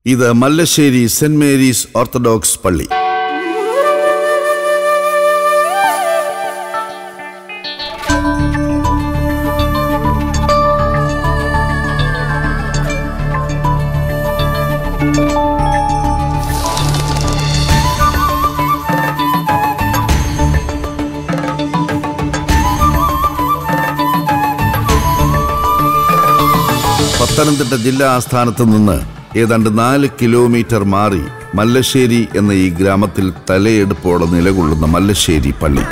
ഇത് Mallassery Saint Mary's Orthodox പള്ളി പത്തനംതിട്ട ജില്ലാ ആസ്ഥാനത്ത് നിന്ന് ഏതാണ്ട് നാല് കിലോമീറ്റർ മാറി മല്ലശ്ശേരി എന്ന ഈ ഗ്രാമത്തിൽ തലയെടുപ്പോടെ നിലകൊള്ളുന്ന മല്ലശ്ശേരി പള്ളി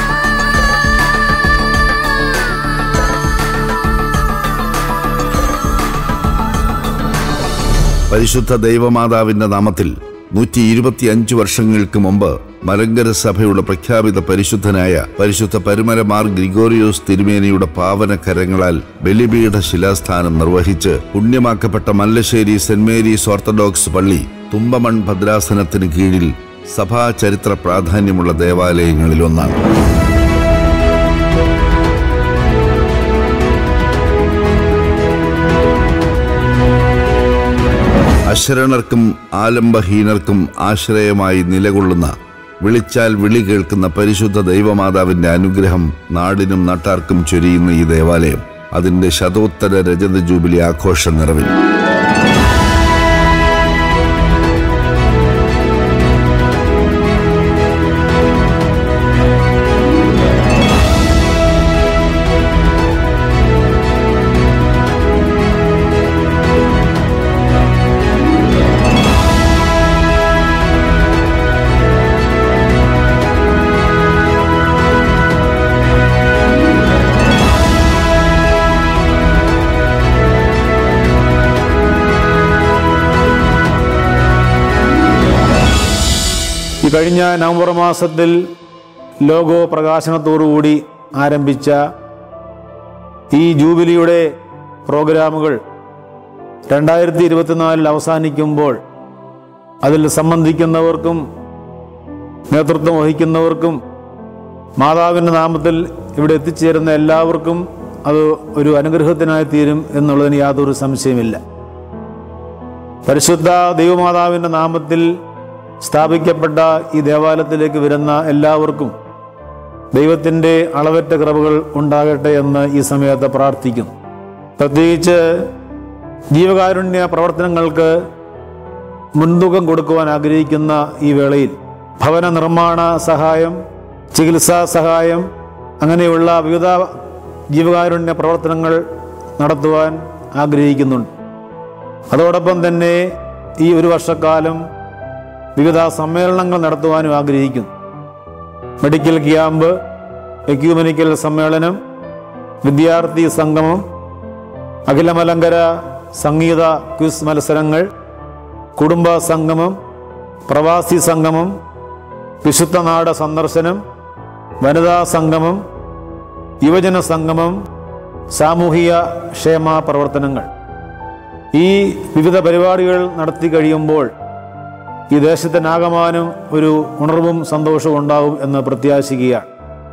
പരിശുദ്ധ ദൈവമാതാവിന്റെ നാമത്തിൽ നൂറ്റി ഇരുപത്തിയഞ്ച് വർഷങ്ങൾക്ക് മുമ്പ് മലങ്കര സഭയുടെ പ്രഖ്യാപിത പരിശുദ്ധനായ പരിശുദ്ധ പരുമലമാർ ഗ്രിഗോറിയോസ് തിരുമേനിയുടെ പാവന കരങ്ങളാൽ ബലിപീഠ ശിലാസ്ഥാനം നിർവഹിച്ച് പുണ്യമാക്കപ്പെട്ട മല്ലശ്ശേരി സെന്റ് മേരീസ് ഓർത്തഡോക്സ് പള്ളി തുമ്പമൺ ഭദ്രാസനത്തിന് കീഴിൽ സഭാ ചരിത്ര പ്രാധാന്യമുള്ള ദേവാലയങ്ങളിലൊന്നാണ് അശരണർക്കും ആലംബഹീനർക്കും ആശ്രയമായി നിലകൊള്ളുന്ന വിളിച്ചാൽ വിളി കേൾക്കുന്ന പരിശുദ്ധ ദൈവമാതാവിന്റെ അനുഗ്രഹം നാടിനും നാട്ടാർക്കും ചൊരിയുന്ന ഈ ദേവാലയം അതിന്റെ ശതോത്തര രജത ജൂബിലി ആഘോഷ നിറവിൽ ഈ കഴിഞ്ഞ നവംബർ മാസത്തിൽ ലോഗോ പ്രകാശനത്തോടുകൂടി ആരംഭിച്ച ഈ ജൂബിലിയുടെ പ്രോഗ്രാമുകൾ രണ്ടായിരത്തി ഇരുപത്തിനാലിൽ അവസാനിക്കുമ്പോൾ അതിൽ സംബന്ധിക്കുന്നവർക്കും നേതൃത്വം വഹിക്കുന്നവർക്കും മാതാവിൻ്റെ നാമത്തിൽ ഇവിടെ എത്തിച്ചേരുന്ന എല്ലാവർക്കും അത് ഒരു അനുഗ്രഹത്തിനായി തീരും എന്നുള്ളതിന് യാതൊരു സംശയമില്ല പരിശുദ്ധ ദൈവമാതാവിൻ്റെ നാമത്തിൽ സ്ഥാപിക്കപ്പെട്ട ഈ ദേവാലയത്തിലേക്ക് വരുന്ന എല്ലാവർക്കും ദൈവത്തിൻ്റെ അളവറ്റ കൃപകൾ ഉണ്ടാകട്ടെ എന്ന് ഈ സമയത്ത് പ്രാർത്ഥിക്കുന്നു പ്രത്യേകിച്ച് ജീവകാരുണ്യ പ്രവർത്തനങ്ങൾക്ക് മുൻതൂക്കം കൊടുക്കുവാൻ ആഗ്രഹിക്കുന്ന ഈ വേളയിൽ ഭവന നിർമ്മാണ സഹായം ചികിത്സാ സഹായം അങ്ങനെയുള്ള വിവിധ ജീവകാരുണ്യ പ്രവർത്തനങ്ങൾ നടത്തുവാൻ ആഗ്രഹിക്കുന്നുണ്ട് അതോടൊപ്പം തന്നെ ഈ ഒരു വർഷക്കാലം വിവിധ സമ്മേളനങ്ങൾ നടത്തുവാനും ആഗ്രഹിക്കുന്നു മെഡിക്കൽ ക്യാമ്പ് എക്യൂമെനിക്കൽ സമ്മേളനം വിദ്യാർത്ഥി സംഗമം അഖിലമലങ്കര സംഗീത ക്വിസ് മത്സരങ്ങൾ കുടുംബ സംഗമം പ്രവാസി സംഗമം വിശുദ്ധ നാട് സന്ദർശനം വനിതാ സംഗമം യുവജന സംഗമം സാമൂഹിക ക്ഷേമ പ്രവർത്തനങ്ങൾ ഈ വിവിധ പരിപാടികൾ നടത്തി കഴിയുമ്പോൾ ഈ ദേശത്തിനാകമാനം ഒരു ഉണർവും സന്തോഷവും ഉണ്ടാവും എന്ന് പ്രത്യാശിക്കുകയാണ്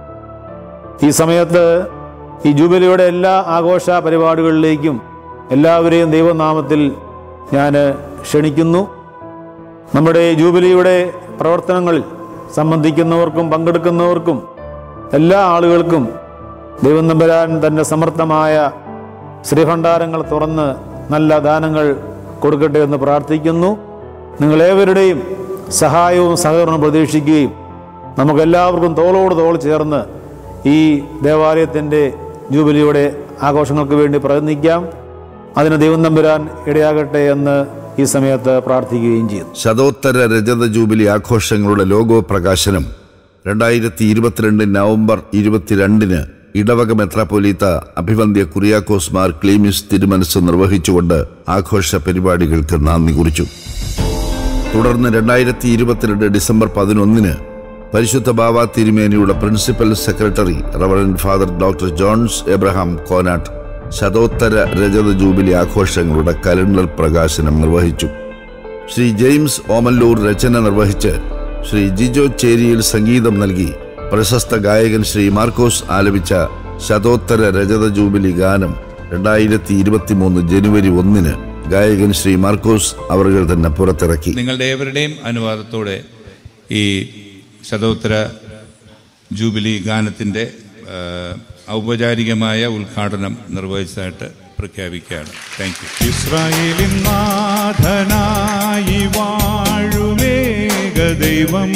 ഈ സമയത്ത് ഈ ജൂബിലിയുടെ എല്ലാ ആഘോഷ പരിപാടികളിലേക്കും എല്ലാവരെയും ദൈവനാമത്തിൽ ഞാൻ ക്ഷണിക്കുന്നു നമ്മുടെ ജൂബിലിയുടെ പ്രവർത്തനങ്ങളിൽ സംബന്ധിക്കുന്നവർക്കും പങ്കെടുക്കുന്നവർക്കും എല്ലാ ആളുകൾക്കും ദൈവം നമ്പരാൻ തൻ്റെ സമർത്ഥമായ ശ്രീഭണ്ഡാരങ്ങൾ തുറന്ന് നല്ല ദാനങ്ങൾ കൊടുക്കട്ടെ എന്ന് പ്രാർത്ഥിക്കുന്നു നിങ്ങളേവരുടെയും സഹായവും സഹകരണവും പ്രതീക്ഷിക്കുകയും നമുക്കെല്ലാവർക്കും തോളോട് തോൾ ചേർന്ന് ഈ ദേവാലയത്തിൻ്റെ ജൂബിലിയുടെ ആഘോഷങ്ങൾക്ക് വേണ്ടി പ്രയത്നിക്കാം അതിന് ദൈവം നമ്പുരാൻ ഇടയാകട്ടെ എന്ന് ഈ സമയത്ത് പ്രാർത്ഥിക്കുകയും ചെയ്യുന്നു ശതോത്തര രജത ജൂബിലി ആഘോഷങ്ങളുടെ ലോഗോ പ്രകാശനം രണ്ടായിരത്തി ഇരുപത്തിരണ്ട് നവംബർ ഇരുപത്തിരണ്ടിന് ഇടവക മെത്രാപ്പൊലീത്ത അഭിവന്ദ്യ കുറിയാക്കോസ് മാർ ക്ലീമിസ് തിരുമനസ് നിർവഹിച്ചുകൊണ്ട് ആഘോഷ പരിപാടികൾക്ക് നന്ദി കുറിച്ചു തുടർന്ന് രണ്ടായിരത്തി ഇരുപത്തിരണ്ട് ഡിസംബർ പതിനൊന്നിന് പരിശുദ്ധ ബാബ തിരുമേനിയുടെ principal secretary reverend father doctor Johns Abraham Konat ശതോത്തര രജത ജൂബിലി ആഘോഷങ്ങളുടെ കലണ്ടർ പ്രകാശനം നിർവഹിച്ചു ശ്രീ ജെയിംസ് ഓമല്ലൂർ രചന നിർവഹിച്ച് ശ്രീ ജിജോ ചേരിയിൽ സംഗീതം നൽകി പ്രശസ്ത ഗായകൻ ശ്രീ മാർക്കോസ് ആലപിച്ച ശതോത്തര രജത ജൂബിലി ഗാനം രണ്ടായിരത്തി ഇരുപത്തിമൂന്ന് ജനുവരി ഒന്നിന് ഗായകൻ ശ്രീ മാർക്കോസ് അവറുകൾ തന്നെ പുറത്തിറക്കി നിങ്ങളുടെ ഏവരുടെയും അനുവാദത്തോടെ ഈ ശതോത്തര ജൂബിലി ഗാനത്തിൻ്റെ ആ, ഔപചാരികമായ ഉദ്ഘാടനം നിർവഹിച്ചതായിട്ട് പ്രഖ്യാപിക്കുകയാണ് താങ്ക് യു ഇസ്രായേലിൻ നാഥനായി വാഴുമേക ദൈവം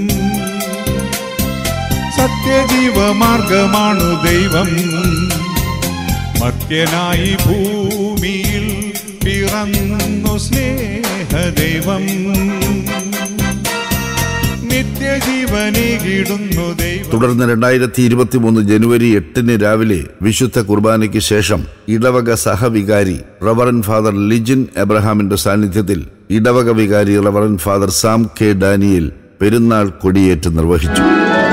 സത്യജീവമാർഗമാണു ദൈവം മർത്യനായി ഭൂമിയിൽ പിറന്നു സ്നേഹദൈവം നിത്യജീവനേകിടുന്നു ദൈവം തുടർന്ന് രണ്ടായിരത്തി ഇരുപത്തി മൂന്ന് ജനുവരി എട്ടിന് രാവിലെ വിശുദ്ധ കുർബാനയ്ക്ക് ശേഷം ഇടവക സഹവികാരി റവറൻ ഫാദർ ലിജിൻ എബ്രഹാമിന്റെ സാന്നിധ്യത്തിൽ ഇടവക വികാരി reverend father Sam K Daniel പെരുന്നാൾ കൊടിയേറ്റ് നിർവഹിച്ചു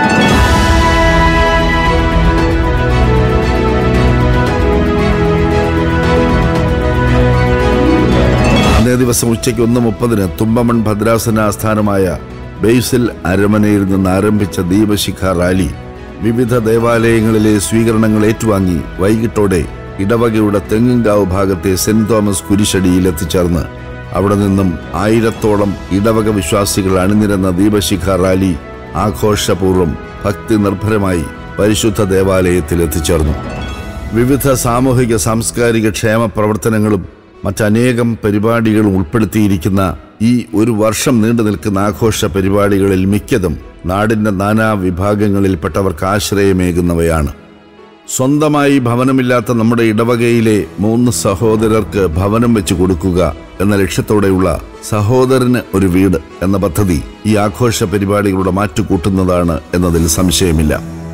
അന്നേ ദിവസം ഉച്ചയ്ക്ക് ഒന്ന് മുപ്പതിന് തുമ്പമൺ ഭദ്രാസന ആസ്ഥാനമായ ബെയ്സിൽ അരമനയിൽ നിന്ന് ആരംഭിച്ച ദീപശിഖ റാലി വിവിധ ദേവാലയങ്ങളിലെ സ്വീകരണങ്ങൾ ഏറ്റുവാങ്ങി വൈകിട്ടോടെ ഇടവകയുടെ തെങ്ങുംകാവ് ഭാഗത്തെ സെന്റ് തോമസ് കുരിശടിയിൽ എത്തിച്ചേർന്ന് അവിടെ നിന്നും ആയിരത്തോളം ഇടവക വിശ്വാസികൾ അണിനിരന്ന ദീപശിഖ റാലി ആഘോഷപൂർവ്വം ഭക്തി നിർഭരമായി പരിശുദ്ധ ദേവാലയത്തിൽ എത്തിച്ചേർന്നു വിവിധ സാമൂഹിക സാംസ്കാരിക ക്ഷേമ പ്രവർത്തനങ്ങളും മറ്റനേകം പരിപാടികളും ഉൾപ്പെടുത്തിയിരിക്കുന്ന ഈ ഒരു വർഷം നീണ്ടു നിൽക്കുന്ന ആഘോഷ പരിപാടികളിൽ മിക്കതും നാടിന്റെ നാനാ വിഭാഗങ്ങളിൽപ്പെട്ടവർക്ക് ആശ്രയമേകുന്നവയാണ് സ്വന്തമായി ഭവനമില്ലാത്ത നമ്മുടെ ഇടവകയിലെ മൂന്ന് സഹോദരർക്ക് ഭവനം വെച്ച് കൊടുക്കുക എന്ന ലക്ഷ്യത്തോടെയുള്ള സഹോദരന് ഒരു വീട് എന്ന പദ്ധതി ഈ ആഘോഷ പരിപാടികളുടെ മാറ്റുകൂട്ടുന്നതാണ് എന്നതിൽ സംശയമില്ല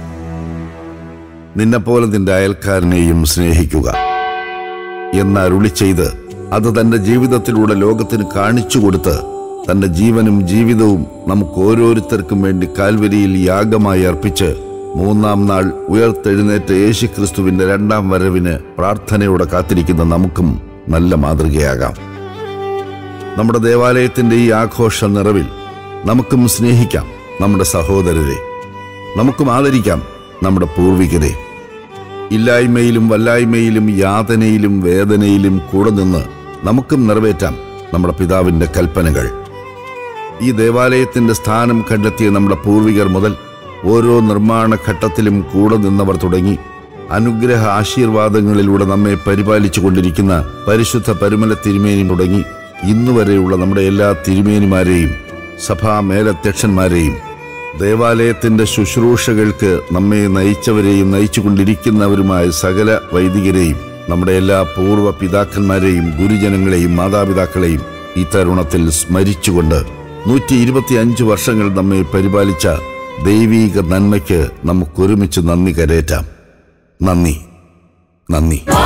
നിന്നെപ്പോലെ നിന്റെ അയൽക്കാരനെയും സ്നേഹിക്കുക എന്ന് അരുളി ചെയ്ത് അത് തന്റെ ജീവിതത്തിലൂടെ ലോകത്തിന് കാണിച്ചു കൊടുത്ത് തന്റെ ജീവനും ജീവിതവും നമുക്ക് ഓരോരുത്തർക്കും വേണ്ടി കാൽവരിയിൽ യാഗമായി അർപ്പിച്ച് മൂന്നാം നാൾ ഉയർത്തെഴുന്നേറ്റ യേശുക്രിസ്തുവിന്റെ രണ്ടാം വരവിന് പ്രാർത്ഥനയോടെ കാത്തിരിക്കുന്ന നമുക്കും നല്ല മാതൃകയാകാം നമ്മുടെ ദേവാലയത്തിന്റെ ഈ ആഘോഷ നിറവിൽ നമുക്കും സ്നേഹിക്കാം നമ്മുടെ സഹോദരരെ നമുക്കും ആദരിക്കാം നമ്മുടെ പൂർവികരെ ഇല്ലായ്മയിലും വല്ലായ്മയിലും യാതനയിലും വേദനയിലും കൂടെ നിന്ന് നമുക്കും നിറവേറ്റാം നമ്മുടെ പിതാവിന്റെ കൽപ്പനകൾ ഈ ദേവാലയത്തിന്റെ സ്ഥാനം കണ്ടെത്തിയ നമ്മുടെ പൂർവികർ മുതൽ ഓരോ നിർമ്മാണ ഘട്ടത്തിലും കൂടെ നിന്നവർ തുടങ്ങി അനുഗ്രഹ ആശീർവാദങ്ങളിലൂടെ നമ്മെ പരിപാലിച്ചു കൊണ്ടിരിക്കുന്ന പരിശുദ്ധ പരുമല തിരുമേനി തുടങ്ങി ഇന്നുവരെയുള്ള നമ്മുടെ എല്ലാ തിരുമേനിമാരെയും സഭാ മേലധ്യക്ഷന്മാരെയും ദേവാലയത്തിന്റെ ശുശ്രൂഷകൾക്ക് നമ്മെ നയിച്ചവരെയും നയിച്ചുകൊണ്ടിരിക്കുന്നവരുമായ സകല വൈദികരെയും നമ്മുടെ എല്ലാ പൂർവ്വ പിതാക്കന്മാരെയും ഗുരുജനങ്ങളെയും മാതാപിതാക്കളെയും ഈ തരുണത്തിൽ സ്മരിച്ചുകൊണ്ട് നൂറ്റി ഇരുപത്തിയഞ്ച് വർഷങ്ങൾ നമ്മെ പരിപാലിച്ച ദൈവീക നന്മയ്ക്ക് നമുക്കൊരുമിച്ച് നന്ദി കരേറ്റാം നന്ദി നന്ദി